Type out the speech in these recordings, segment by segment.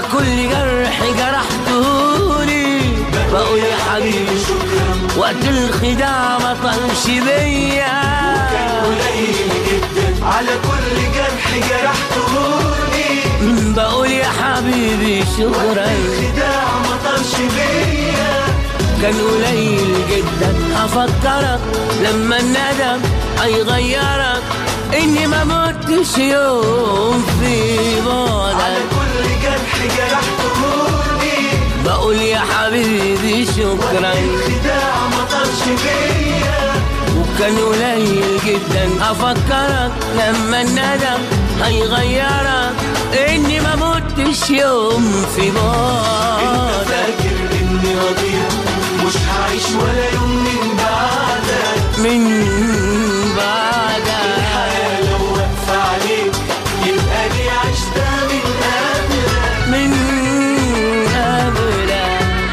كل جرح جرحتهولي بقول يا حبيبي شكرا وقت الخداع ما طلش بيا قليل جدا على كل جرح جرحتهولي بقول يا حبيبي شكرا الخداع ما طرش بيا كان قليل جدا هفكرك لما الندم هيغيرك اني ما متش يوم في على بعدك كل جرح جرحتهولي بقول يا حبيبي شكرا الخداع ما طرش بيا وكان قليل جدا افكرك لما الندم هيغيرك اني ما متش يوم في انت بعدك فاكر اني هضيع مش هعيش ولا يوم من بعدك من بعدك الحياة لو واقفة عليك يبقى لي عشتها من قبلك من قبلك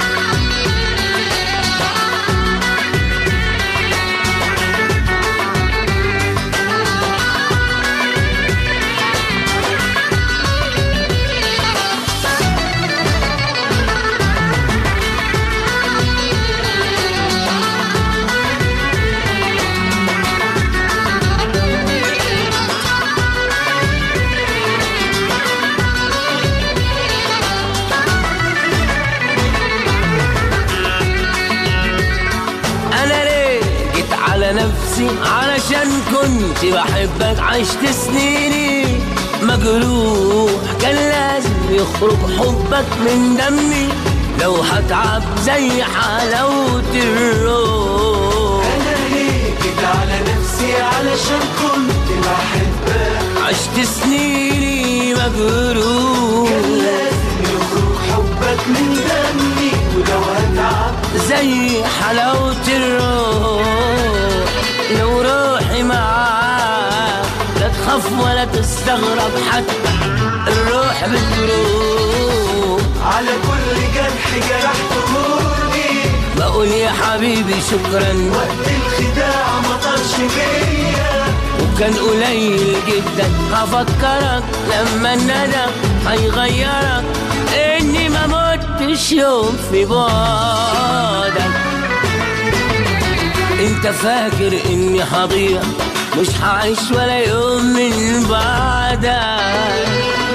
انا ليه جيت على نفسي علشان كنت بحبك عشت سنيني مجروح كان لازم يخرج حبك من دمي لو هتعب زي حلاوة الروح انا ليه جيت على نفسي علشان كنت بحبك عشت سنيني مجروح كان لازم يخرج حبك من دمي ولو هتعب زي حلاوة الروح لو روحي معاك لا تخاف ولا تستغرب حتى الروح بتروح على كل جرح جرحتهولي بقول يا حبيبي شكرا وقت الخداع ما طرش بيا وكان قليل جدا هفكرك لما الندم هيغيرك اني ما متش يوم في بعدك انت فاكر اني هضيع مش هعيش ولا يوم من بعدك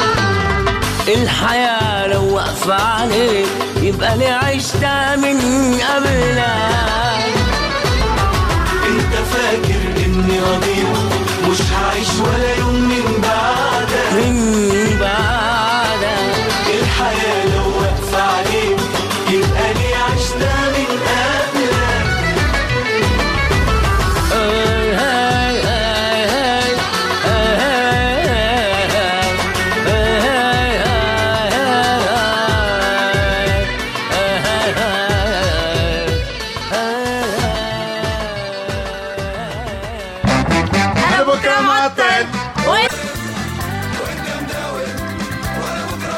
الحياة لو واقفة عليك يبقى لي عشتها من قبلك انت فاكر اني هضيع